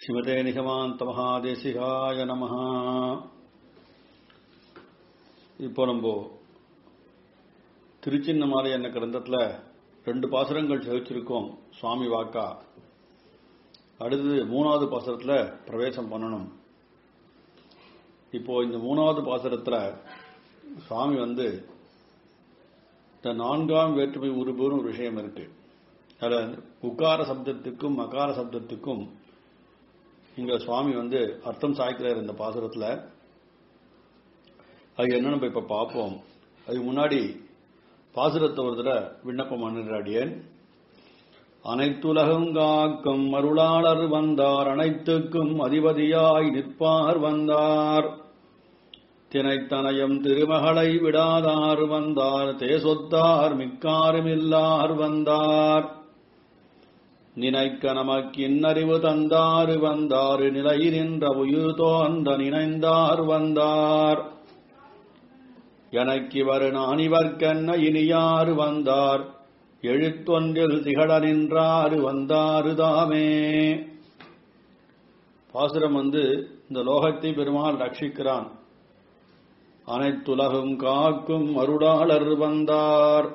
ஸ்ரீமதே நிகமாந்த மகாதேசிகாய நம இப்போ நம்ம திருச்சின்னமாலை என்ன கிரந்தத்தில் ரெண்டு பாசுரங்கள் செவிச்சிருக்கோம் சுவாமி வாக்கா அடுத்தது மூணாவது பாசுரத்தில் பிரவேசம் பண்ணணும் இப்போ இந்த மூணாவது பாசுரத்தில் சுவாமி வந்து இந்த நான்காம் வேற்றுமை உருபுன்னு ஒரு விஷயம் இருக்கு அதில் உக்கார சப்தத்துக்கும் மகார சப்தத்துக்கும் இங்க சுவாமி வந்து அர்த்தம் சாய்க்கிறார் இந்த பாசுரத்தில் அது என்ன நம்ம இப்ப பார்ப்போம் அதுக்கு முன்னாடி பாசுரத்தை ஒரு தடவை விண்ணப்பம் பண்ணிடுறாடியேன் அனைத்துலகம் காக்கும் அருளாளர் வந்தார் அனைத்துக்கும் அதிபதியாய் நிற்பார் வந்தார் தினைத்தனயம் திருமகளை விடாதார் வந்தார் தேசொத்தார் மிக்காருமில்லார் வந்தார் நினைக்க நமக்கு இன்னறிவு தந்தாறு வந்தாறு நிலை நின்ற உயிர் தோந்த நினைந்தார் வந்தார் எனக்கிவர் நான் இவர்க்கென்ன இனியாறு வந்தார் எழுத்தொன்றில் திகழ நின்றாறு வந்தாறு தாமே பாசுரம் வந்து இந்த லோகத்தை பெருமாள் ரட்சிக்கிறான் அனைத்துலகும் காக்கும் அருளாளர் வந்தார்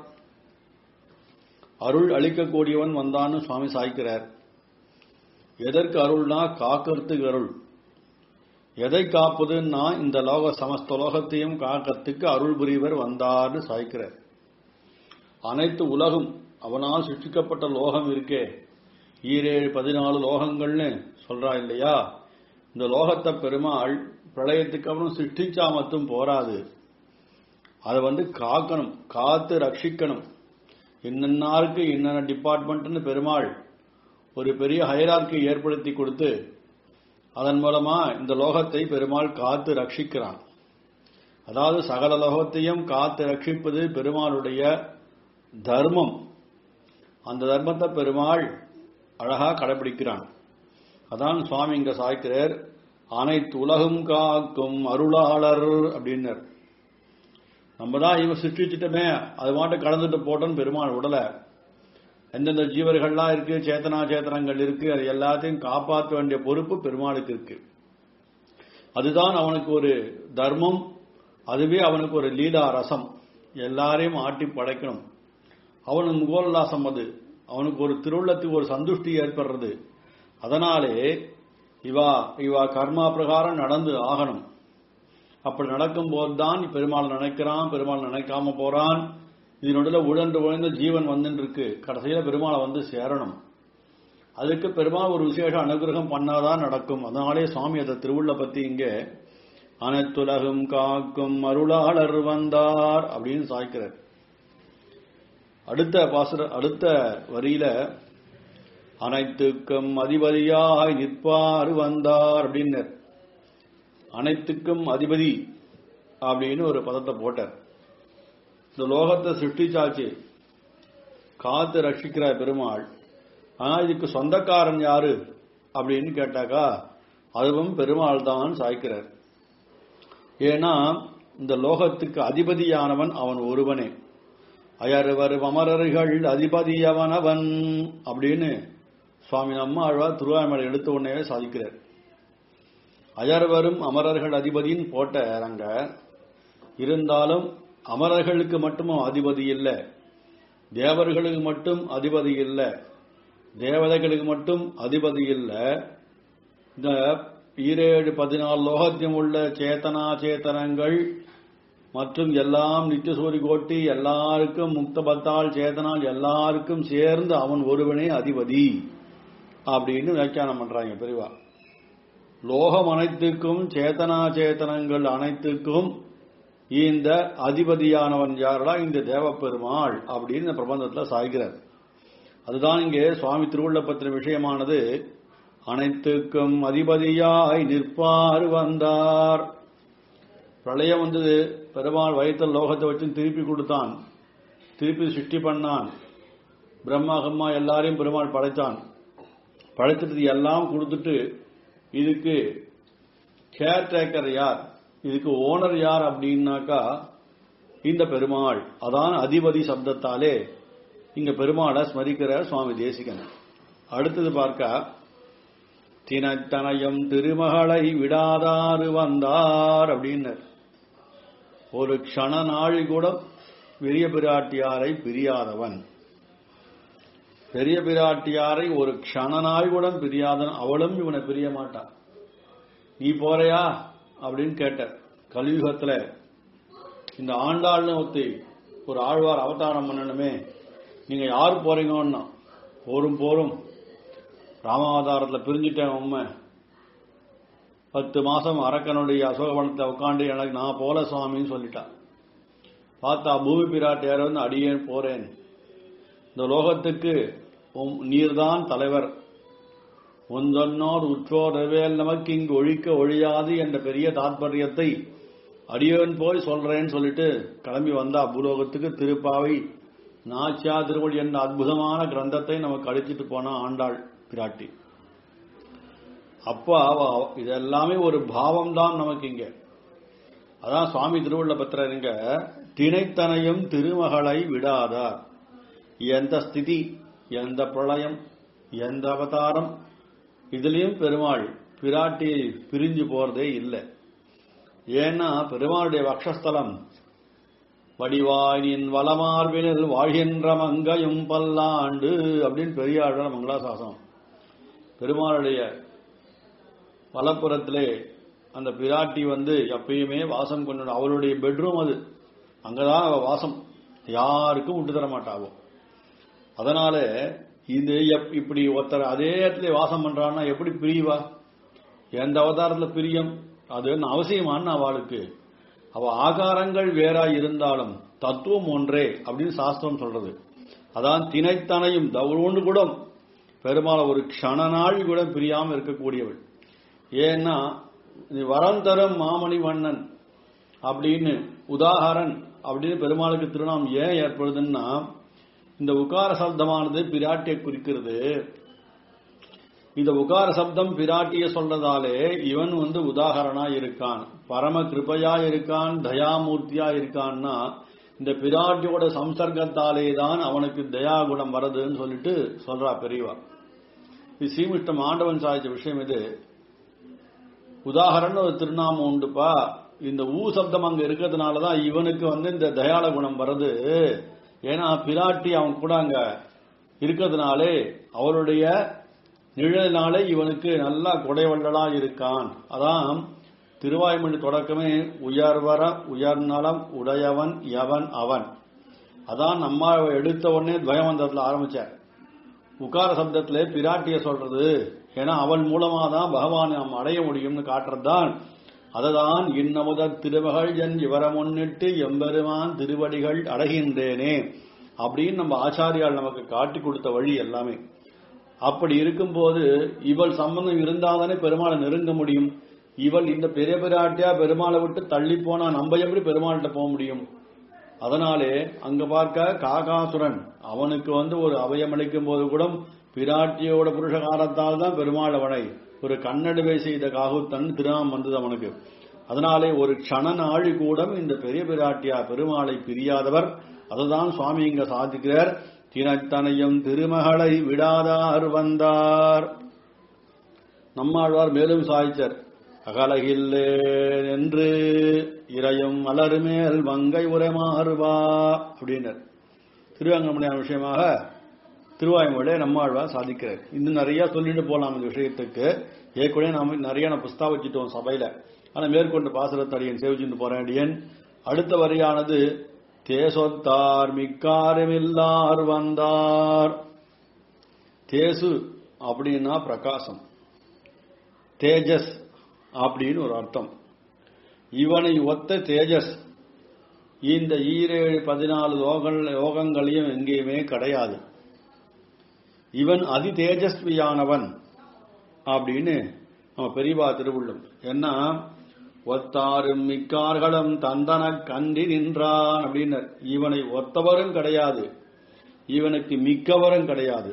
அருள் அளிக்கக்கூடியவன் வந்தான்னு சுவாமி சாய்க்கிறார் எதற்கு அருள்னா காக்கிறதுக்கு அருள் எதை காப்பதுன்னா இந்த லோக சமஸ்த லோகத்தையும் காக்கிறதுக்கு அருள் புரிவர் வந்தார்னு சாய்க்கிறார் அனைத்து உலகம் அவனால் சிருஷ்டிக்கப்பட்ட லோகம் இருக்கே ஈரேழு பதினாலு லோகங்கள்னு சொல்றா இல்லையா இந்த லோகத்தை பெருமாள் பிரளயத்துக்கு அப்புறம் சிருஷ்டிச்சா மட்டும் போராது அதை வந்து காக்கணும் காத்து ரட்சிக்கணும் இன்னன்னாருக்கு இன்னென்ன டிபார்ட்மெண்ட்னு பெருமாள் ஒரு பெரிய ஹைரார்க்கி ஏற்படுத்தி கொடுத்து அதன் மூலமா இந்த லோகத்தை பெருமாள் காத்து ரட்சிக்கிறான் அதாவது சகல லோகத்தையும் காத்து ரட்சிப்பது பெருமாளுடைய தர்மம் அந்த தர்மத்தை பெருமாள் அழகா கடைபிடிக்கிறான் அதான் சுவாமி இங்க சாய்க்கிறார் அனைத்து உலகம் காக்கும் அருளாளர் அப்படின்னர் நம்ம தான் இவன் சிருஷ்டிச்சிட்டமே அது மாட்டு கடந்துட்டு போட்டோன்னு பெருமாள் உடல எந்தெந்த ஜீவர்கள்லாம் இருக்கு சேத்தனா சேத்தனங்கள் இருக்கு அது எல்லாத்தையும் காப்பாற்ற வேண்டிய பொறுப்பு பெருமாளுக்கு இருக்கு அதுதான் அவனுக்கு ஒரு தர்மம் அதுவே அவனுக்கு ஒரு லீலா ரசம் எல்லாரையும் ஆட்டி படைக்கணும் அவனுக்கு முகோல்லாசம் அது அவனுக்கு ஒரு திருவுள்ளத்துக்கு ஒரு சந்துஷ்டி ஏற்படுறது அதனாலே இவா இவா கர்மா பிரகாரம் நடந்து ஆகணும் அப்படி நடக்கும் போதுதான் பெருமாள் நினைக்கிறான் பெருமாள் நினைக்காம போறான் இதனுடைய உழன்று உழைந்த ஜீவன் வந்துட்டு இருக்கு கடைசியில பெருமாளை வந்து சேரணும் அதுக்கு பெருமாள் ஒரு விசேஷ அனுகிரகம் பண்ணாதான் நடக்கும் அதனாலே சுவாமி அதை திருவுள்ள பத்தி இங்க அனைத்துலகும் காக்கும் அருளாளர் வந்தார் அப்படின்னு சாய்க்கிறார் அடுத்த பாசுர அடுத்த வரியில அனைத்துக்கும் அதிபதியாய் நிற்பார் வந்தார் அப்படின்னர் அனைத்துக்கும் அதிபதி அப்படின்னு ஒரு பதத்தை போட்டார் இந்த லோகத்தை சிருஷ்டிச்சாச்சு காத்து ரட்சிக்கிறார் பெருமாள் ஆனா இதுக்கு சொந்தக்காரன் யாரு அப்படின்னு கேட்டாக்கா அதுவும் பெருமாள் தான் சாய்க்கிறார் ஏன்னா இந்த லோகத்துக்கு அதிபதியானவன் அவன் ஒருவனே அயர்வர் அமரர்கள் அதிபதியவன் அவன் அப்படின்னு சுவாமி நம்ம ஆழ்வார் திருவாய்மலை எடுத்த உடனே சாதிக்கிறார் அயர்வரும் அமரர்கள் அதிபதின்னு போட்ட அரங்க இருந்தாலும் அமரர்களுக்கு மட்டும் அதிபதி இல்லை தேவர்களுக்கு மட்டும் அதிபதி இல்லை தேவதைகளுக்கு மட்டும் அதிபதி இல்லை இந்த ஈரேழு பதினாலு லோகத்தியம் உள்ள சேத்தனா சேத்தனங்கள் மற்றும் எல்லாம் நித்தியசூரி கோட்டி எல்லாருக்கும் முக்த பத்தால் சேதனால் எல்லாருக்கும் சேர்ந்து அவன் ஒருவனே அதிபதி அப்படின்னு வியாக்கியானம் பண்றாங்க பெரியவா லோகம் அனைத்துக்கும் சேத்தனா சேத்தனங்கள் அனைத்துக்கும் இந்த அதிபதியானவன் யாரடா இந்த தேவப்பெருமாள் அப்படின்னு இந்த பிரபந்தத்தில் சாய்கிறார் அதுதான் இங்கே சுவாமி திருவுள்ள பத்திர விஷயமானது அனைத்துக்கும் அதிபதியாய் நிற்பார் வந்தார் பிரளயம் வந்தது பெருமாள் வயிற்றில் லோகத்தை வச்சு திருப்பி கொடுத்தான் திருப்பி சிருஷ்டி பண்ணான் பிரம்மா எல்லாரையும் பெருமாள் படைத்தான் படைச்சிட்டு எல்லாம் கொடுத்துட்டு இதுக்கு கேர் டேக்கர் யார் இதுக்கு ஓனர் யார் அப்படின்னாக்கா இந்த பெருமாள் அதான் அதிபதி சப்தத்தாலே இங்க பெருமாளை ஸ்மரிக்கிற சுவாமி தேசிகன் அடுத்தது பார்க்க தினத்தனையும் திருமகளை விடாதாறு வந்தார் அப்படின்னர் ஒரு க்ஷண நாழி கூட பெரிய பிராட்டியாரை பிரியாதவன் பெரிய பிராட்டியாரை ஒரு க்ஷண நாள் கூட பிரியாதவன் அவளும் இவனை பிரிய மாட்டான் நீ போறையா அப்படின்னு கேட்ட கலியுகத்துல இந்த ஆண்டாள்னு ஒத்தி ஒரு ஆழ்வார் அவதாரம் பண்ணணுமே நீங்க யார் போறீங்கன்னா போரும் போரும் ராமாவதாரத்துல பிரிஞ்சுட்டேன் உண்மை பத்து மாசம் அரக்கனுடைய அசோகவனத்தை உட்காந்து எனக்கு நான் போல சுவாமின்னு சொல்லிட்டான் பார்த்தா பூமி பிராட்டியார் வந்து அடியேன் போறேன் இந்த லோகத்துக்கு நீர்தான் தலைவர் ஒன்றொன்னோர் உற்றோரவேல் நமக்கு இங்கு ஒழிக்க ஒழியாது என்ற பெரிய தாத்பரியத்தை அடியவன் போய் சொல்றேன்னு சொல்லிட்டு கிளம்பி வந்தா பூலோகத்துக்கு திருப்பாவை நாச்சியா திருவடி என்ற அற்புதமான கிரந்தத்தை நமக்கு அடிச்சிட்டு போனா ஆண்டாள் பிராட்டி அப்ப அவ இதெல்லாமே ஒரு பாவம் தான் நமக்கு இங்க அதான் சுவாமி திருவள்ள பத்திரங்க திணைத்தனையும் திருமகளை விடாதார் எந்த ஸ்திதி எந்த பிரளயம் எந்த அவதாரம் இதுலயும் பெருமாள் பிராட்டியை பிரிஞ்சு போறதே இல்லை ஏன்னா பெருமாளுடைய வக்ஷஸ்தலம் வடிவாயின் வளமார்பினில் வாழ்கின்ற மங்கையும் பல்லாண்டு அப்படின்னு பெரியாழ்வார் மங்களாசாசனம் பெருமாளுடைய வலப்புறத்திலே அந்த பிராட்டி வந்து எப்பயுமே வாசம் கொண்டு அவளுடைய பெட்ரூம் அது அங்கதான் அவ வாசம் யாருக்கும் விட்டு தர மாட்டாவோ அதனால இது இப்படி ஒருத்தர் அதே இடத்துல வாசம் பண்றான்னா எப்படி பிரிவா எந்த அவதாரத்துல பிரியம் அது அவசியமான அவளுக்கு அவ ஆகாரங்கள் வேறா இருந்தாலும் தத்துவம் ஒன்றே அப்படின்னு சாஸ்திரம் சொல்றது அதான் திணைத்தனையும் ஒன்று கூட பெருமாள் ஒரு க்ஷண நாள் கூட பிரியாம இருக்கக்கூடியவள் ஏன்னா வரம் தரும் மாமணி வண்ணன் அப்படின்னு உதாகரன் அப்படின்னு பெருமாளுக்கு திருநாம் ஏன் ஏற்படுதுன்னா இந்த உகார சப்தமானது பிராட்டியை குறிக்கிறது இந்த உகார சப்தம் பிராட்டிய சொல்றதாலே இவன் வந்து உதாகரணா இருக்கான் பரம கிருபையா இருக்கான் தயாமூர்த்தியா இருக்கான்னா இந்த பிராட்டியோட சம்சர்க்கத்தாலே தான் அவனுக்கு தயா குணம் வருதுன்னு சொல்லிட்டு சொல்றா பெரியவா இது சீமிஷ்டம் ஆண்டவன் சாதிச்ச விஷயம் இது உதாகரணம் ஒரு திருநாமம் உண்டுப்பா இந்த ஊ சப்தம் அங்க இருக்கிறதுனாலதான் இவனுக்கு வந்து இந்த தயால குணம் வருது ஏன்னா பிராட்டி அவன் கூட அங்க இருக்கிறதுனாலே அவருடைய நிழலினாலே இவனுக்கு நல்லா கொடைவள்ளலா இருக்கான் அதான் திருவாய்மொழி தொடக்கமே உயர்வர உயர்நலம் உடையவன் எவன் அவன் அதான் நம்ம எடுத்த உடனே துவயமந்திரத்தில் ஆரம்பிச்சார் உக்கார சப்தத்திலே பிராட்டிய சொல்றது ஏன்னா அவன் மூலமா தான் பகவான் நாம் அடைய முடியும்னு காட்டுறதுதான் அததான் இன்னமுத திருமகள் என் இவர முன்னிட்டு எம்பெருமான் திருவடிகள் அடைகின்றேனே அப்படின்னு நம்ம ஆச்சாரியால் நமக்கு காட்டி கொடுத்த வழி எல்லாமே அப்படி இருக்கும்போது இவள் சம்பந்தம் இருந்தாதானே பெருமாளை நெருங்க முடியும் இவள் இந்த பெரிய பிராட்டியா பெருமாளை விட்டு தள்ளி போனா நம்ம எப்படி பெருமாள்கிட்ட போக முடியும் அதனாலே அங்க பார்க்க காகாசுரன் அவனுக்கு வந்து ஒரு அபயமளிக்கும் போது கூட பிராட்டியோட புருஷகாரத்தால் தான் பெருமாள் அவனை ஒரு கண்ணடுவை செய்த காகுத்தன் திருநாம் வந்தது அவனுக்கு அதனாலே ஒரு க்ஷண நாழி கூட இந்த பெரிய பிராட்டியா பெருமாளை பிரியாதவர் அதுதான் சுவாமி இங்க சாதிக்கிறார் தினத்தனையும் திருமகளை விடாதார் வந்தார் நம்மாழ்வார் மேலும் சாதிச்சார் அகலகில்லே என்று இறையும் மலருமேல் வங்கை உரைமாறுவா அப்படின்னர் திருவங்கமணியான விஷயமாக திருவாய்மொழியை நம்மாழ்வார் சாதிக்கிறார் இன்னும் நிறைய சொல்லிட்டு போலாம் இந்த விஷயத்துக்கு ஏற்கனவே நாம நிறைய நான் புஸ்தாபிச்சிட்டோம் சபையில ஆனா மேற்கொண்டு பாசுரத்தடியன் சேவிச்சுட்டு போறேன் அடியன் அடுத்த வரியானது தேசொத்தார் மிக்காரமில்லார் வந்தார் தேசு அப்படின்னா பிரகாசம் தேஜஸ் அப்படின்னு ஒரு அர்த்தம் இவனை ஒத்த தேஜஸ் இந்த ஈரேழு பதினாலு யோகங்களையும் எங்கேயுமே கிடையாது இவன் அதி தேஜஸ்வியானவன் அப்படின்னு நம்ம பெரியவா திருவுள்ளம் ஏன்னா ஒத்தாரும் மிக்கார்களும் தந்தன கண்டி நின்றான் அப்படின்னர் இவனை ஒத்தவரும் கிடையாது இவனுக்கு மிக்கவரும் கிடையாது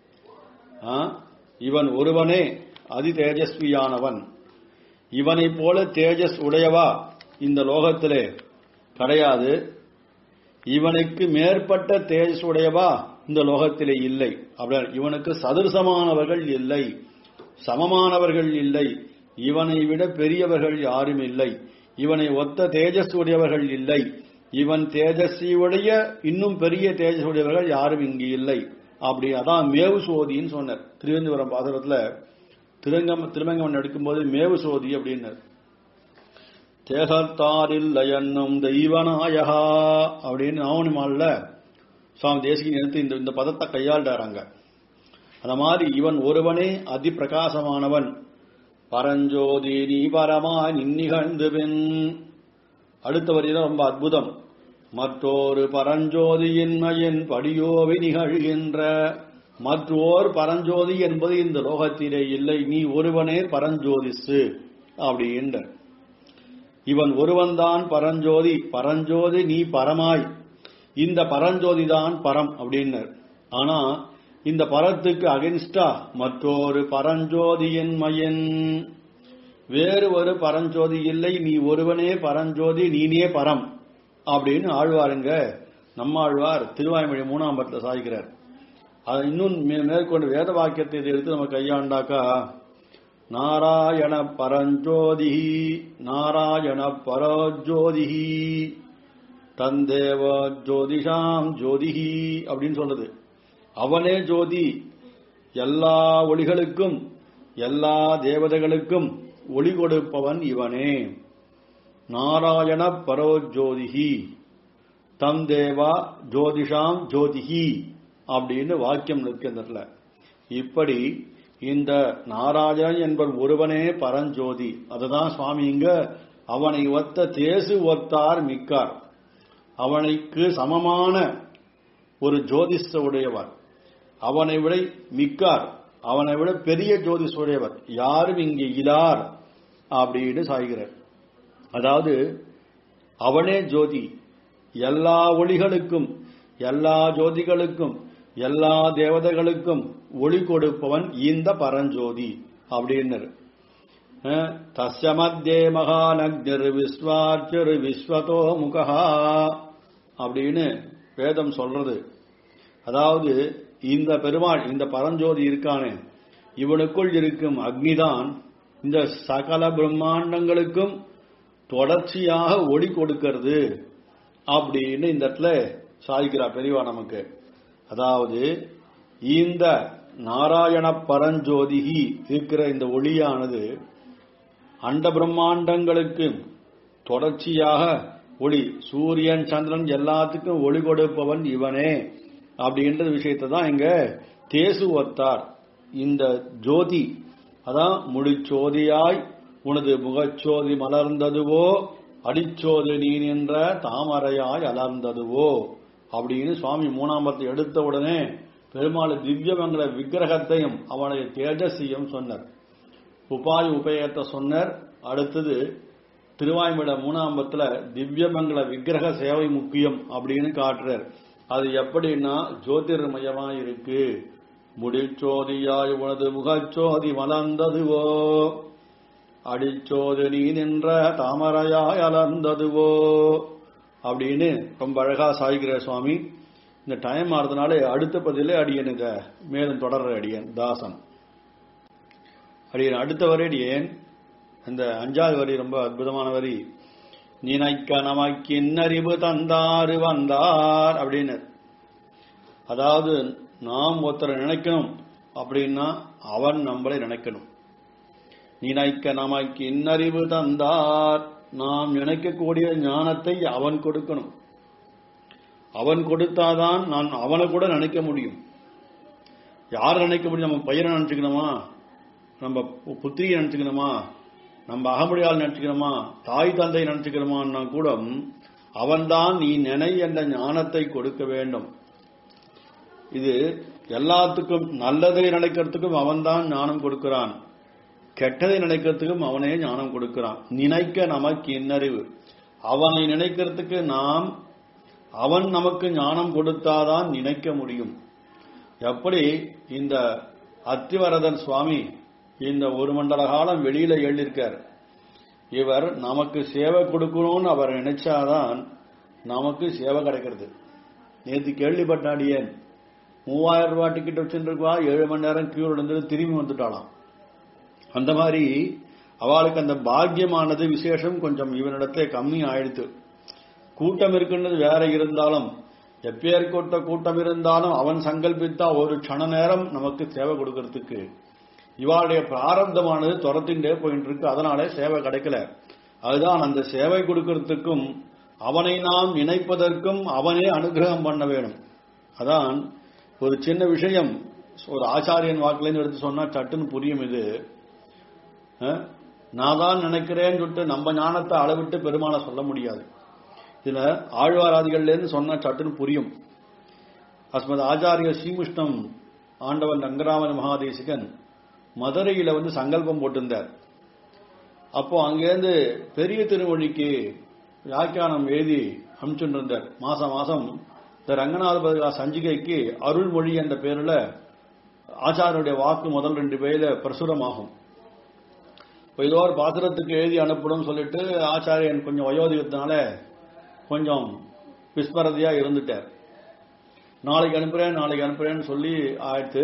இவன் ஒருவனே அதி தேஜஸ்வியானவன் இவனைப் போல தேஜஸ் உடையவா இந்த லோகத்திலே கிடையாது இவனுக்கு மேற்பட்ட தேஜஸ் உடையவா இந்த லோகத்திலே இல்லை அப்படி இவனுக்கு சதுரசமானவர்கள் இல்லை சமமானவர்கள் இல்லை இவனை விட பெரியவர்கள் யாரும் இல்லை இவனை ஒத்த தேஜஸ் உடையவர்கள் இல்லை இவன் தேஜஸ்வியுடைய இன்னும் பெரிய தேஜஸ் உடையவர்கள் யாரும் இங்கு இல்லை அப்படி அதான் மேவு சோதின்னு சொன்னார் திருவனந்தபுரம் பாசுரத்துல திருங்கம் திருமங்கமன் எடுக்கும்போது மேவு சோதி அப்படின்னார் தேகத்தாரில்லை என்னும் தெய்வநாயகா அப்படின்னு நவனி மால்ல சுவாமி தேசிகன் எடுத்து இந்த இந்த பதத்தை கையாள்றாங்க அந்த மாதிரி இவன் ஒருவனே அதி பிரகாசமானவன் பரஞ்சோதி நீ பரமா நின்னிகழ்ந்து பின் அடுத்த வரியில ரொம்ப அற்புதம் மற்றொரு பரஞ்சோதியின்மையின் படியோவி நிகழ்கின்ற மற்றோர் பரஞ்சோதி என்பது இந்த லோகத்திலே இல்லை நீ ஒருவனே பரஞ்சோதிசு அப்படின்ற இவன் ஒருவன்தான் பரஞ்சோதி பரஞ்சோதி நீ பரமாய் இந்த பரஞ்சோதி தான் பரம் அப்படின்னர் ஆனா இந்த பரத்துக்கு அகென்ஸ்டா மற்றொரு பரஞ்சோதியின் மயன் வேறு ஒரு பரஞ்சோதி இல்லை நீ ஒருவனே பரஞ்சோதி நீனே பரம் அப்படின்னு ஆழ்வாருங்க நம்ம ஆழ்வார் திருவாய்மொழி மூணாம் பட்டில் சாதிக்கிறார் அது இன்னும் மே- மேற்கொண்டு வேத வாக்கியத்தை இதை எடுத்து நம்ம கையாண்டாக்கா நாராயண பரஞ்சோதி நாராயண பரஜோதிஹி தந்தேவ ஜோதிஷாம் ஜோதிஹி அப்படின்னு சொல்லுது அவனே ஜோதி எல்லா ஒளிகளுக்கும் எல்லா தேவதைகளுக்கும் ஒளி கொடுப்பவன் இவனே நாராயண பரோஜோதிஹி தம் தேவா ஜோதிஷாம் ஜோதிஹி அப்படின்னு வாக்கியம் நிற்கின்றன இப்படி இந்த நாராயணன் என்பவர் ஒருவனே பரஞ்சோதி அதுதான் சுவாமி இங்க அவனை ஒத்த தேசு ஒத்தார் மிக்கார் அவனுக்கு சமமான ஒரு ஜோதிஷ உடையவர் அவனை விட மிக்கார் அவனை விட பெரிய ஜோதிஷ உடையவர் யாரும் இங்கே இலார் அப்படின்னு சாய்கிறார் அதாவது அவனே ஜோதி எல்லா ஒளிகளுக்கும் எல்லா ஜோதிகளுக்கும் எல்லா தேவதைகளுக்கும் ஒளி கொடுப்பவன் இந்த பரஞ்சோதி அப்படின்னர் அஹ், தஸ்ய மத்தியே மகாநக்னிர் விஸ்வார்ச்சர் விஸ்வதோ முகா அப்படின்னு வேதம் சொல்றது அதாவது இந்த பெருமாள் இந்த பரஞ்சோதி இருக்கானே இவனுக்குள் இருக்கும் அக்னிதான் இந்த சகல பிரம்மாண்டங்களுக்கும் தொடர்ச்சியாக ஒளி கொடுக்கிறது அப்படின்னு இந்த இடத்துல சாதிக்கிறார் பெரியவா நமக்கு அதாவது இந்த நாராயண பரஞ்சோதிகி இருக்கிற இந்த ஒளியானது அண்ட பிரம்மாண்டங்களுக்கு தொடர்ச்சியாக ஒளி சூரியன் சந்திரன் எல்லாத்துக்கும் ஒளி கொடுப்பவன் இவனே அப்படின்ற விஷயத்தை தான் இங்க தேசு ஒத்தார் இந்த ஜோதி அதான் முடிச்சோதியாய் உனது முகச்சோதி மலர்ந்ததுவோ அடிச்சோது நீ நின்ற தாமரையாய் அலர்ந்ததுவோ அப்படின்னு சுவாமி மூணாம்பத்தை எடுத்த உடனே பெருமாள் திவ்யமங்கல விக்கிரகத்தையும் அவனுடைய தேஜஸையும் சொன்னார் உபாய உபயத்தை சொன்னார் அடுத்தது திருவாய்மட மூணாம்பத்துல திவ்யமங்கல விக்கிரக சேவை முக்கியம் அப்படின்னு காட்டுறார் அது எப்படின்னா ஜோதிர்மயமா இருக்கு முடிச்சோதியாய் உனது முகச்சோதி மலர்ந்ததுவோ அடிச்சோது நீ நின்ற தாமரையாய் அலர்ந்ததுவோ அப்படின்னு ரொம்ப அழகா சாய்கிற சுவாமி இந்த டைம் ஆறதுனால அடுத்த பதிலே அடியனுங்க மேலும் தொடர்ற அடியன் தாசன் அடியன் அடுத்த வரி அடியேன் இந்த அஞ்சாவது வரி ரொம்ப அற்புதமான வரி நினைக்க நமக்கு இன்னறிவு தந்தாரு வந்தார் அப்படின்னு அதாவது நாம் ஒருத்தரை நினைக்கணும் அப்படின்னா அவன் நம்மளை நினைக்கணும் நினைக்க நமக்கு இன்னறிவு தந்தார் நாம் நினைக்கக்கூடிய ஞானத்தை அவன் கொடுக்கணும் அவன் கொடுத்தாதான் நான் அவனை கூட நினைக்க முடியும் யார் நினைக்க முடியும் நம்ம பையனை நினைச்சுக்கணுமா நம்ம பு- புத்திரியை நினைச்சுக்கணுமா நம்ம அகமுடியால் நினைச்சுக்கணுமா தாய் தந்தை நினைச்சுக்கணுமான்னா கூட அவன்தான் நீ நினை என்ற ஞானத்தை கொடுக்க வேண்டும் இது எல்லாத்துக்கும் நல்லதை நினைக்கிறதுக்கும் அவன்தான் ஞானம் கொடுக்கிறான் கெட்டதை நினைக்கிறதுக்கும் அவனே ஞானம் கொடுக்கிறான் நினைக்க நமக்கு இன்னறிவு அவனை நினைக்கிறதுக்கு நாம் அவன் நமக்கு ஞானம் கொடுத்தாதான் நினைக்க முடியும் எப்படி இந்த அத்திவரதன் சுவாமி இந்த ஒரு மண்டல காலம் வெளியில எழுதியிருக்கார் இவர் நமக்கு சேவை கொடுக்கணும்னு அவர் நினைச்சாதான் நமக்கு சேவை கிடைக்கிறது நேற்று கேள்விப்பட்டாடியேன் மூவாயிரம் ரூபாய் டிக்கெட் வச்சுருக்கா ஏழு மணி நேரம் கியூ இருந்து திரும்பி வந்துட்டாளாம் அந்த மாதிரி அவளுக்கு அந்த பாக்கியமானது விசேஷம் கொஞ்சம் இவனிடத்துல கம்மி ஆயிடுத்து கூட்டம் இருக்குன்றது வேற இருந்தாலும் எப்பேற்கொட்ட கூட்டம் இருந்தாலும் அவன் சங்கல்பித்தா ஒரு க்ஷண நேரம் நமக்கு சேவை கொடுக்கறதுக்கு இவாளுடைய பிராரப்தமானது துரத்தின்றே போயிட்டு இருக்கு அதனாலே சேவை கிடைக்கல அதுதான் அந்த சேவை கொடுக்கறதுக்கும் அவனை நாம் நினைப்பதற்கும் அவனே அனுகிரகம் பண்ண வேணும் அதான் ஒரு சின்ன விஷயம் ஒரு ஆச்சாரியன் வாக்குலேருந்து எடுத்து சொன்னா சட்டுன்னு புரியும் இது அஹ், நான் தான் நினைக்கிறேன்னு சொல்லிட்டு நம்ம ஞானத்தை அளவிட்டு பெருமாளை சொல்ல முடியாது இதுல ஆழ்வாராதிகள்லேருந்து சொன்னா சட்டுன்னு புரியும் அஸ்மத் ஆச்சாரிய ஸ்ரீமுஷ்ணம் ஆண்டவன் ரங்கராமன் மகாதேசிகன் மதுரையில வந்து சங்கல்பம் போட்டிருந்தார் அப்போ அங்கேருந்து பெரிய திருமொழிக்கு வியாக்கியானம் எழுதி அனுப்பிச்சுட்டு இருந்தார் மாசம் மாசம் இந்த ரங்கநாத பதிலா சஞ்சிகைக்கு அருள்மொழி என்ற பேர்ல ஆச்சாரியனுடைய வாக்கு முதல் ரெண்டு பேர்ல பிரசுரமாகும் இப்போ ஏதோ ஒரு பாத்திரத்துக்கு எழுதி அனுப்பணும் சொல்லிட்டு ஆச்சாரியன் கொஞ்சம் வயோதிகத்தினால கொஞ்சம் விஸ்மரதியா இருந்துட்டார் நாளைக்கு அனுப்புறேன் நாளைக்கு அனுப்புறேன்னு சொல்லி ஆயிடுத்து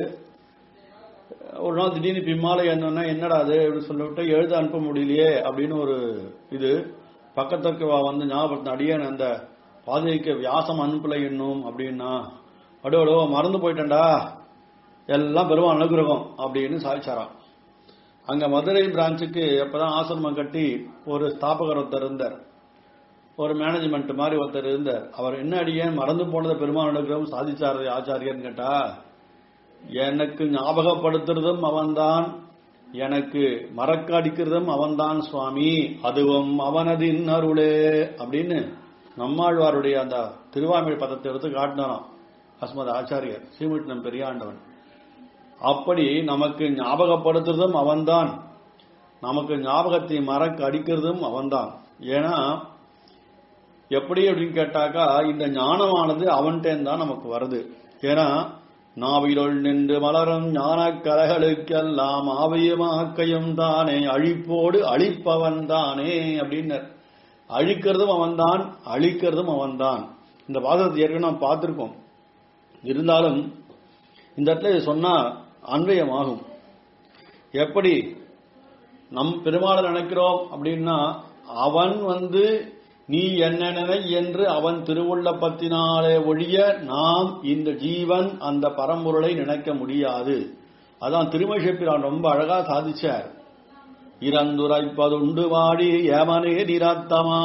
ஒரு நாள் திடீர்னு பிம்மாலை என்னன்னா என்னடா அது அப்படின்னு சொல்லிவிட்டு எழுத அனுப்ப முடியலையே அப்படின்னு ஒரு இது பக்கத்துக்கு வா வந்து ஞாபகப்படுத்த அடியேன் அந்த பாதைக்கு வியாசம் அனுப்பலை இன்னும் அப்படின்னா அடோடோ மறந்து போயிட்டேன்டா எல்லாம் பெருமாள் அனுகிரகம் அப்படின்னு சாதிச்சாராம் அங்க மதுரை பிரான்ச்சுக்கு அப்பதான் ஆசிரமம் கட்டி ஒரு ஸ்தாபகர் ஒருத்தர் இருந்தார் ஒரு மேனேஜ்மெண்ட் மாதிரி ஒருத்தர் இருந்தார் அவர் என்ன அடியேன் மறந்து போனதை பெருமாள் அனுகிரகம் சாதிச்சாரு ஆச்சாரியன்னு கேட்டா எனக்கு ஞாபகப்படுத்துறதும் அவன்தான் எனக்கு மறக்க அடிக்கிறதும் அவன்தான் சுவாமி அதுவும் அவனதின் அருளே அப்படின்னு நம்மாழ்வாருடைய அந்த திருவாமிழ் பதத்தை எடுத்து காட்டினாராம் அஸ்மத் ஆச்சாரியர் ஸ்ரீமுட்டம் பெரியாண்டவன் அப்படி நமக்கு ஞாபகப்படுத்துறதும் அவன்தான் நமக்கு ஞாபகத்தை மறக்க அடிக்கிறதும் அவன்தான் ஏன்னா எப்படி அப்படின்னு கேட்டாக்கா இந்த ஞானமானது அவன்கிட்ட தான் நமக்கு வருது ஏன்னா நாவிலுள் நின்று மலரும் ஞான கலைகளுக்கெல்லாம் ஆவியமாக்கையும் தானே அழிப்போடு அழிப்பவன் தானே அப்படின்னு அழிக்கிறதும் அவன்தான் அழிக்கிறதும் அவன்தான் இந்த வாதத்தை ஏற்கனவே நாம் பார்த்திருக்கோம் இருந்தாலும் இந்த இடத்துல இது சொன்னா அன்வயமாகும் எப்படி நம் பெருமாளை நினைக்கிறோம் அப்படின்னா அவன் வந்து நீ என்ன நினை என்று அவன் திருவுள்ள பத்தினாலே ஒழிய நாம் இந்த ஜீவன் அந்த பரம்பொருளை நினைக்க முடியாது அதான் திருமஷப்பிரான் ரொம்ப அழகா சாதிச்சார் இறந்துரைப்பதுண்டு வாடி ஏமனே நிரத்தமா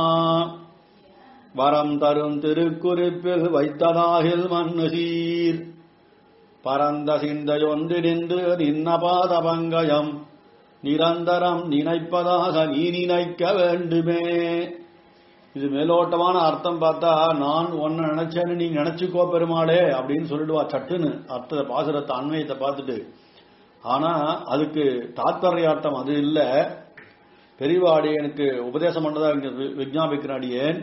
வரம் தரும் திருக்குறிப்பில் வைத்ததாகில் மண்ணு சீர் பரந்த சிந்தையொன்றிருந்து நின்ன பாத பங்கயம் நிரந்தரம் நினைப்பதாக நீ நினைக்க வேண்டுமே இது மேலோட்டமான அர்த்தம் பார்த்தா நான் ஒன்னு நினைச்சேன்னு நீ நினைச்சுக்கோ பெருமாளே அப்படின்னு சொல்லிடுவா சட்டுன்னு அர்த்த பாசுரத்தை அண்மையத்தை பார்த்துட்டு ஆனா அதுக்கு தாத்பரியார்த்தம் அது இல்ல பெரியவாடி எனக்கு உபதேசம் பண்ணதா இங்க வி- விஞ்ஞாபிக்கிறாடியேன்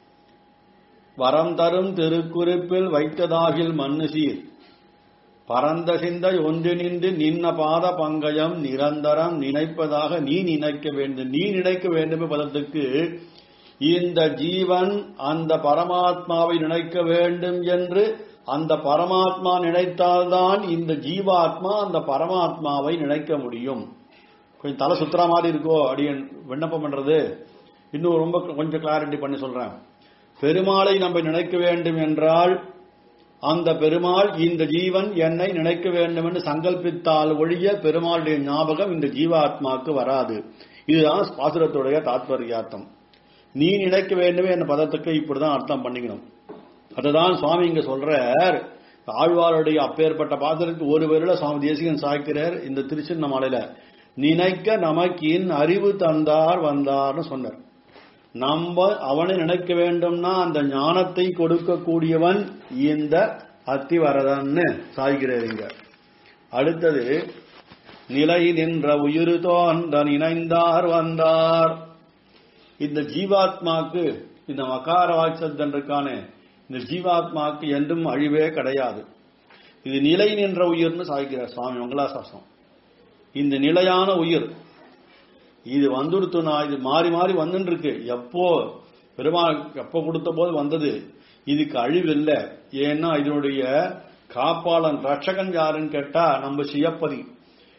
வரம் தரும் திருக்குறிப்பில் வைத்ததாகில் மண்ணு சீர் பரந்த சிந்தை ஒன்றினின்று நின்ன பாத பங்கயம் நிரந்தரம் நினைப்பதாக நீ நினைக்க வேண்டும் நீ நினைக்க வேண்டும் பதத்துக்கு இந்த ஜீவன் அந்த பரமாத்மாவை நினைக்க வேண்டும் என்று அந்த பரமாத்மா நினைத்தால்தான் இந்த ஜீவாத்மா அந்த பரமாத்மாவை நினைக்க முடியும் கொஞ்சம் தலை சுத்துற மாதிரி இருக்கோ அப்படின்னு விண்ணப்பம் பண்றது இன்னும் ரொம்ப கொஞ்சம் கிளாரிட்டி பண்ணி சொல்றேன் பெருமாளை நம்ம நினைக்க வேண்டும் என்றால் அந்த பெருமாள் இந்த ஜீவன் என்னை நினைக்க வேண்டும் என்று சங்கல்பித்தால் ஒழிய பெருமாளுடைய ஞாபகம் இந்த ஜீவாத்மாக்கு வராது இதுதான் பாசுரத்துடைய தாத்பரியார்த்தம் நீ நினைக்க வேண்டுமே என்ற பதத்துக்கு இப்படிதான் அர்த்தம் பண்ணிக்கணும் அதுதான் சுவாமி இங்க சொல்றார் ஆழ்வாருடைய அப்பேற்பட்ட பாத்திரத்துக்கு ஒரு பேருல சுவாமி தேசிகன் சாய்க்கிறார் இந்த திருச்சின்னமலையில நினைக்க நமக்கின் அறிவு தந்தார் வந்தார்னு சொன்னார் நம்ம அவனை நினைக்க வேண்டும்னா அந்த ஞானத்தை கொடுக்கக்கூடியவன் இந்த அத்திவரதன்னு சாய்கிறார் இங்க அடுத்தது நிலை நின்ற உயிர் தோன்ற நினைந்தார் வந்தார் இந்த ஜீவாத்மாக்கு இந்த மகார வாட்சத்தன்றுக்கான இந்த ஜீவாத்மாக்கு என்றும் அழிவே கிடையாது இது நிலை நின்ற உயிர்னு சாய்க்கிறார் சுவாமி மங்களாசாசனம் இந்த நிலையான உயிர் இது வந்துடுத்துனா இது மாறி மாறி வந்துட்டு இருக்கு எப்போ பெருமாள் எப்போ கொடுத்த போது வந்தது இதுக்கு அழிவு இல்லை ஏன்னா இதனுடைய காப்பாளன் ரட்சகன் யாருன்னு கேட்டா நம்ம சியப்பதி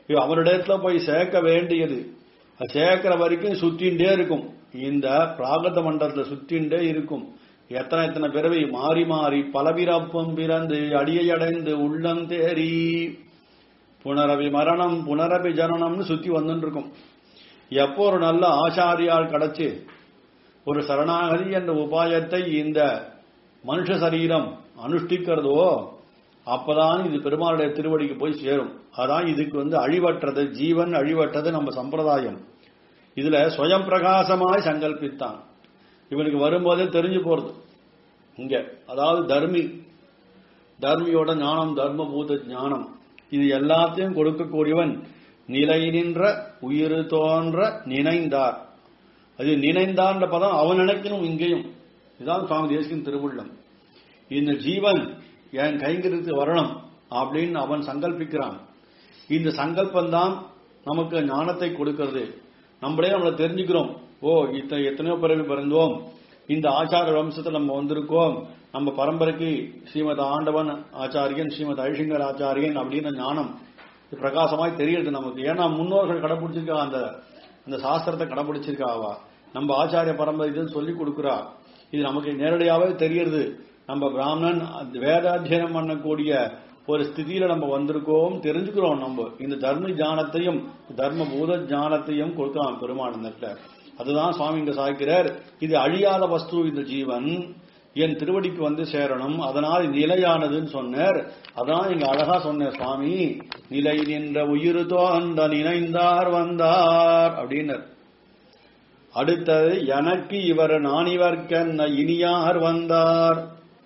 இது அவரிடத்துல போய் சேர்க்க வேண்டியது அது சேர்க்கிற வரைக்கும் சுத்தின்டே இருக்கும் இந்த பிராகத மண்டலத்துல சுத்தின்டே இருக்கும் எத்தனை எத்தனை பிறவி மாறி மாறி பலபிறப்பும் பிறந்து அடியை அடைந்து உள்ளம் தேறி புனரபி மரணம் புனரபி ஜனனம்னு சுத்தி வந்துட்டு இருக்கும் எப்போ ஒரு நல்ல ஆச்சாரியால் கிடைச்சு ஒரு சரணாகதி என்ற உபாயத்தை இந்த மனுஷ சரீரம் அனுஷ்டிக்கிறதோ அப்பதான் இது பெருமாளுடைய திருவடிக்கு போய் சேரும் அதான் இதுக்கு வந்து அழிவற்றது ஜீவன் அழிவற்றது நம்ம சம்பிரதாயம் இதுல சுயம் பிரகாசமாய் சங்கல்பித்தான் இவனுக்கு வரும்போதே தெரிஞ்சு போறது இங்க அதாவது தர்மி தர்மியோட ஞானம் தர்மபூத ஞானம் இது எல்லாத்தையும் கொடுக்கக்கூடியவன் நிலை நின்ற உயிர் தோன்ற நினைந்தார் அது நினைந்தான்ற பதம் அவன் நினைக்கணும் இங்கேயும் இதுதான் சுவாமி தேசிகன் திருவுள்ளம் இந்த ஜீவன் என் கைங்கிறது வரணும் அப்படின்னு அவன் சங்கல்பிக்கிறான் இந்த சங்கல்பம் தான் நமக்கு ஞானத்தை கொடுக்கிறது நம்மளே நம்மளை தெரிஞ்சுக்கிறோம் ஓ இத்த எத்தனையோ பிறவி பிறந்தோம் இந்த ஆச்சார வம்சத்தில் நம்ம வந்திருக்கோம் நம்ம பரம்பரைக்கு ஸ்ரீமத் ஆண்டவன் ஆச்சாரியன் ஸ்ரீமத் ஐஷங்கர் ஆச்சாரியன் அப்படின்னு ஞானம் இது பிரகாசமாய் தெரியுது நமக்கு ஏன்னா முன்னோர்கள் கடைபிடிச்சிருக்கா அந்த அந்த சாஸ்திரத்தை கடைபிடிச்சிருக்காவா நம்ம ஆச்சாரிய பரம்பரை இதுன்னு சொல்லி கொடுக்குறா இது நமக்கு நேரடியாவே தெரியுது நம்ம பிராமணன் அந்த வேதாத்தியனம் பண்ணக்கூடிய ஒரு ஸ்திதியில நம்ம வந்திருக்கோம் தெரிஞ்சுக்கிறோம் நம்ம இந்த தர்ம ஞானத்தையும் தர்ம பூத ஞானத்தையும் கொடுக்கலாம் பெருமாள் இந்த இடத்துல அதுதான் சுவாமி இங்க சாய்க்கிறார் இது அழியாத வஸ்து இந்த ஜீவன் என் திருவடிக்கு வந்து சேரணும் அதனால் இது நிலையானதுன்னு சொன்னார் அதான் இங்க அழகா சொன்னார் சுவாமி நிலை நின்ற உயிர் தோன்ற நினைந்தார் வந்தார் அப்படின்னர் அடுத்தது எனக்கு இவர் நான் இவர்க்கென்ன இனியார் வந்தார்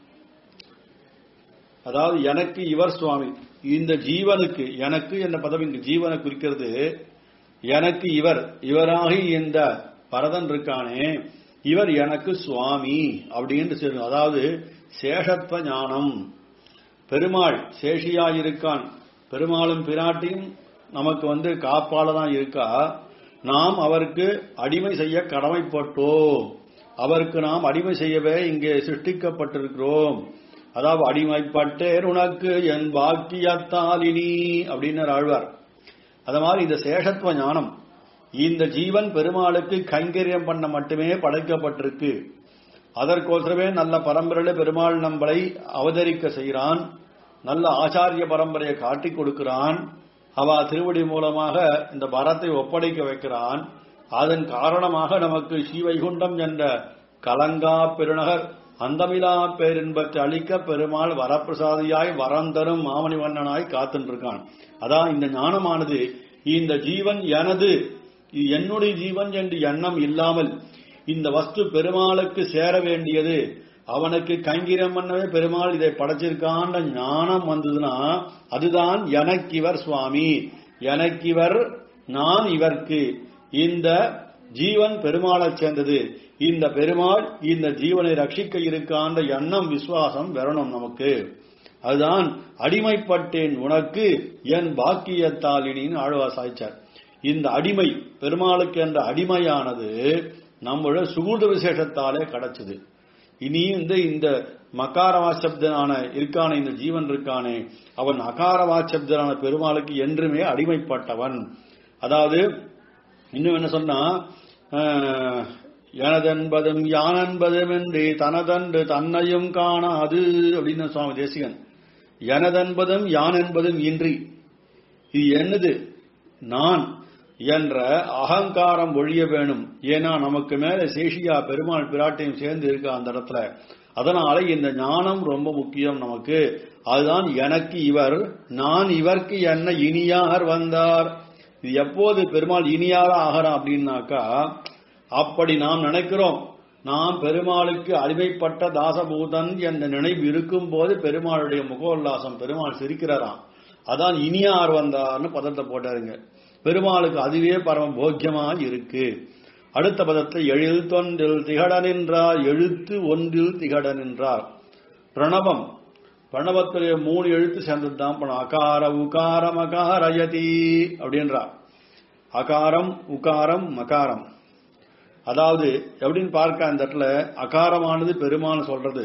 அதாவது எனக்கு இவர் சுவாமி இந்த ஜீவனுக்கு எனக்கு என்ற பதவி இங்கு ஜீவனை குறிக்கிறது எனக்கு இவர் இவராகி இந்த பரதன் இருக்கானே இவர் எனக்கு சுவாமி அப்படின்னு சொல்லணும் அதாவது சேஷத்வ ஞானம் பெருமாள் சேஷியாயிருக்கான் பெருமாளும் பிராட்டியும் நமக்கு வந்து காப்பால தான் இருக்கா நாம் அவருக்கு அடிமை செய்ய கடமைப்பட்டோம் அவருக்கு நாம் அடிமை செய்யவே இங்கே சிருஷ்டிக்கப்பட்டிருக்கிறோம் அதாவது அடிமைப்பட்டேன் உனக்கு என் பாக்கியத்தாலினி அப்படின்னு ஆழ்வார் அது மாதிரி இந்த சேஷத்துவ ஞானம் இந்த ஜீவன் பெருமாளுக்கு கைங்கரியம் பண்ண மட்டுமே படைக்கப்பட்டிருக்கு அதற்கோசரமே நல்ல பரம்பரையில பெருமாள் நம்மளை அவதரிக்க செய்கிறான் நல்ல ஆச்சாரிய பரம்பரையை காட்டிக் கொடுக்கிறான் அவ திருவடி மூலமாக இந்த பரத்தை ஒப்படைக்க வைக்கிறான் அதன் காரணமாக நமக்கு ஸ்ரீவைகுண்டம் என்ற கலங்கா பெருநகர் அந்தமிலா பேரின்பத்தை அளிக்க பெருமாள் வரப்பிரசாதியாய் வரம் தரும் மாமணிவண்ணனாய் காத்துருக்கான் அதான் இந்த ஞானமானது இந்த ஜீவன் எனது இது என்னுடைய ஜீவன் என்று எண்ணம் இல்லாமல் இந்த வஸ்து பெருமாளுக்கு சேர வேண்டியது அவனுக்கு கைங்கிரம் பண்ணவே பெருமாள் இதை படைச்சிருக்கான்ற ஞானம் வந்ததுன்னா அதுதான் எனக்கிவர் சுவாமி எனக்கிவர் நான் இவர்க்கு இந்த ஜீவன் பெருமாளை சேர்ந்தது இந்த பெருமாள் இந்த ஜீவனை ரட்சிக்க இருக்கான்ற எண்ணம் விசுவாசம் வரணும் நமக்கு அதுதான் அடிமைப்பட்டேன் உனக்கு என் பாக்கியத்தாலினின்னு ஆழ்வா சாய்ச்சார் இந்த அடிமை பெருமாளுக்கு என்ற அடிமையானது நம்மளோட சுகூத விசேஷத்தாலே கிடைச்சது இனி இந்த இந்த மகாரவாசப்தனான இருக்கான இந்த ஜீவன் இருக்கானே அவன் அகாரவாசப்தனான பெருமாளுக்கு என்றுமே அடிமைப்பட்டவன் அதாவது இன்னும் என்ன சொன்னா ஆஹ், எனதென்பதும் யானென்பதும் என்று தனதன்று தன்னையும் காணாது அப்படின்னு சுவாமி தேசிகன் எனதென்பதும் யான் என்பதும் இன்றி இது என்னது நான் என்ற அகங்காரம் ஒழிய வேணும் ஏன்னா நமக்கு மேல சேஷியா பெருமாள் பிராட்டையும் சேர்ந்து இருக்கா அந்த இடத்துல அதனால இந்த ஞானம் ரொம்ப முக்கியம் நமக்கு அதுதான் எனக்கு இவர் நான் இவர்க்கு என்ன இனியார் வந்தார் இது எப்போது பெருமாள் இனியார ஆகிறான் அப்படின்னாக்கா அப்படி நாம் நினைக்கிறோம் நாம் பெருமாளுக்கு அடிமைப்பட்ட தாசபூதன் என்ற நினைவு இருக்கும் போது பெருமாளுடைய முகோல்லாசம் பெருமாள் சிரிக்கிறாராம் அதான் இனியார் வந்தார்னு பதத்தை போட்டாருங்க பெருமாளுக்கு அதுவே பரம போக்கியமா இருக்கு அடுத்த பதத்தை எழுத்தொன்றில் திகழ நின்றார் எழுத்து ஒன்றில் திகழ நின்றார் பிரணவம் பிரணவத்திலே மூணு எழுத்து சேர்ந்ததுதான் பணம் அகார உகாரம் அகாரயதி அப்படின்றார் அகாரம் உகாரம் மகாரம் அதாவது எப்படின்னு பார்க்க அந்த இடத்துல அகாரமானது பெருமான் சொல்றது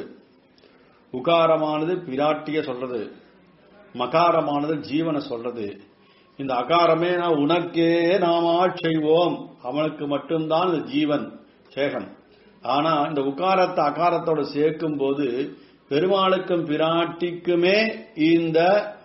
உகாரமானது பிராட்டிய சொல்றது மகாரமானது ஜீவனை சொல்றது இந்த அகாரமே நான் உனக்கே நாமா செய்வோம் அவனுக்கு மட்டும்தான் இந்த ஜீவன் சேகன் ஆனா இந்த உகாரத்தை அகாரத்தோட சேர்க்கும் போது பெருமாளுக்கும் பிராட்டிக்குமே இந்த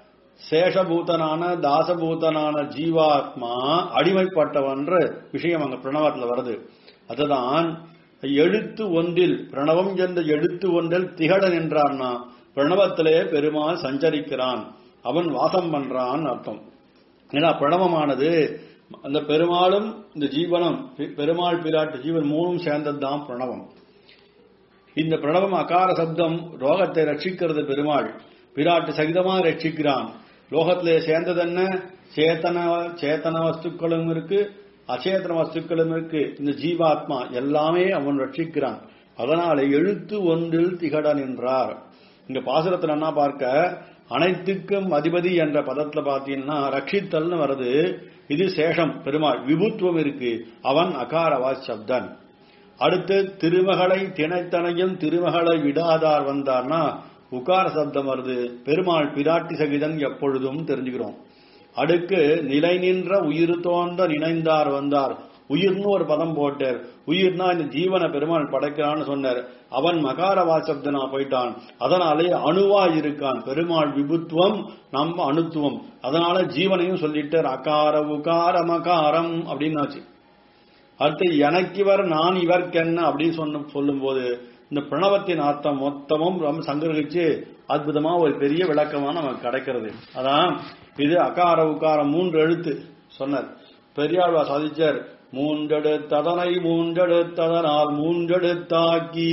சேஷபூதனான தாசபூதனான ஜீவாத்மா அடிமைப்பட்டவன்ற விஷயம் அங்க பிரணவத்தில் வருது அதுதான் எழுத்து ஒன்றில் பிரணவம் என்ற எழுத்து ஒன்றில் திகழன் என்றார்னா பிரணவத்திலே பெருமாள் சஞ்சரிக்கிறான் அவன் வாசம் பண்றான் அர்த்தம் ஏன்னா பிரணவமானது அந்த பெருமாளும் இந்த ஜீவனம் பெ- பெருமாள் பிராட்டு ஜீவன் மூணும் சேர்ந்ததுதான் பிரணவம் இந்த பிரணவம் அகார சப்தம் ரோகத்தை ரட்சிக்கிறது பெருமாள் பிராட்டு சகிதமாக ரட்சிக்கிறான் லோகத்திலே சேர்ந்தது என்ன சேத்தன சேத்தன வஸ்துக்களும் இருக்கு அச்சேதன வஸ்துக்களும் இருக்கு இந்த ஜீவாத்மா எல்லாமே அவன் ரட்சிக்கிறான் அதனால எழுத்து ஒன்றில் திகடன் என்றார் இங்க பாசுரத்துல என்ன பார்க்க அனைத்துக்கும் அதிபதி என்ற பதத்துல பாத்தீங்கன்னா ரட்சித்தல்னு வருது இது சேஷம் பெருமாள் விபுத்துவம் இருக்கு அவன் அகாரவா சப்தன் அடுத்து திருமகளை திணைத்தனையும் திருமகளை விடாதார் வந்தார்னா உகார சப்தம் வருது பெருமாள் பிராட்டி சகிதன் எப்பொழுதும் தெரிஞ்சுக்கிறோம் அடுக்கு நிலை நின்ற உயிர் தோன்ற நினைந்தார் வந்தார் உயிர்னு ஒரு பதம் போட்டார் உயிர்னா இந்த ஜீவனை பெருமாள் படைக்கிறான்னு சொன்னார் அவன் மகார வாசப்தனா போயிட்டான் அதனாலே அணுவா இருக்கான் பெருமாள் விபுத்துவம் நம்ம அணுத்துவம் அதனால ஜீவனையும் சொல்லிட்டார் அகார உகார மகாரம் அப்படின்னாச்சு அடுத்து எனக்கு இவர் நான் இவர்க்கென்ன அப்படின்னு சொன்ன சொல்லும்போது இந்த பிரணவத்தின் அர்த்தம் மொத்தமும் ரொம்ப சங்கிரகிச்சு அற்புதமா ஒரு பெரிய விளக்கமா நமக்கு கிடைக்கிறது அதான் இது அகார உக்காரம் மூன்று எழுத்து சொன்னார் பெரியாழ்வா சாதிச்சார் மூன்றெடுத்ததனை மூன்றெடுத்ததனால் மூன்றெடுத்தாக்கி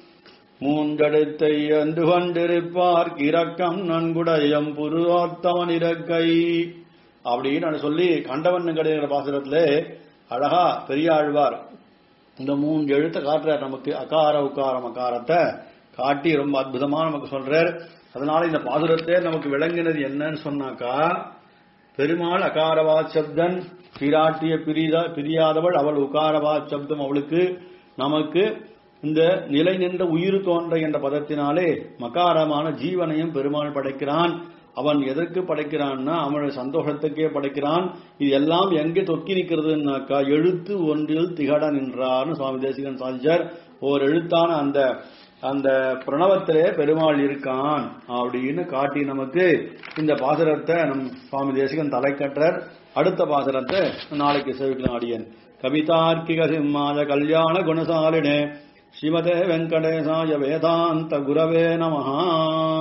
மூன்றெடுத்தை அன்று கொண்டிருப்பார் இரக்கம் நன்குடையம் புருவாத்தவன் இறக்கை அப்படின்னு சொல்லி கண்டவன் கிடைக்கிற பாசுரத்திலே அழகா பெரியாழ்வார் இந்த மூன்று எழுத்தை காட்டுறார் நமக்கு அகார உக்காரம் அகாரத்தை காட்டி ரொம்ப அற்புதமா நமக்கு சொல்றார் அதனால இந்த பாசுரத்தை நமக்கு விளங்கினது என்னன்னு சொன்னாக்கா பெருமாள் அகாரவா சப்தன் பிராட்டிய பிரிதா பிரியாதவள் அவள் உகாரவா சப்தம் அவளுக்கு நமக்கு இந்த நிலை நின்ற உயிர் தோன்ற என்ற பதத்தினாலே மகாரமான ஜீவனையும் பெருமாள் படைக்கிறான் அவன் எதற்கு படைக்கிறான்னா அவனுடைய சந்தோஷத்துக்கே படைக்கிறான் இது எல்லாம் எங்கே தொக்கி நிற்கிறதுனாக்கா எழுத்து ஒன்றில் திகட நின்றார்னு சுவாமி தேசிகன் சாதிச்சார் ஓர் எழுத்தான அந்த அந்த பிரணவத்திலே பெருமாள் இருக்கான் அப்படின்னு காட்டி நமக்கு இந்த பாசுரத்தை நம் சுவாமி தேசிகன் தலை கட்டுறார் அடுத்த பாசுரத்தை நாளைக்கு சேவிக்கலாம் அடியன் கவிதார்க்கிக சிம்மாத கல்யாண குணசாலினே ஸ்ரீமதே வெங்கடேசாய வேதாந்த குரவே நமஹா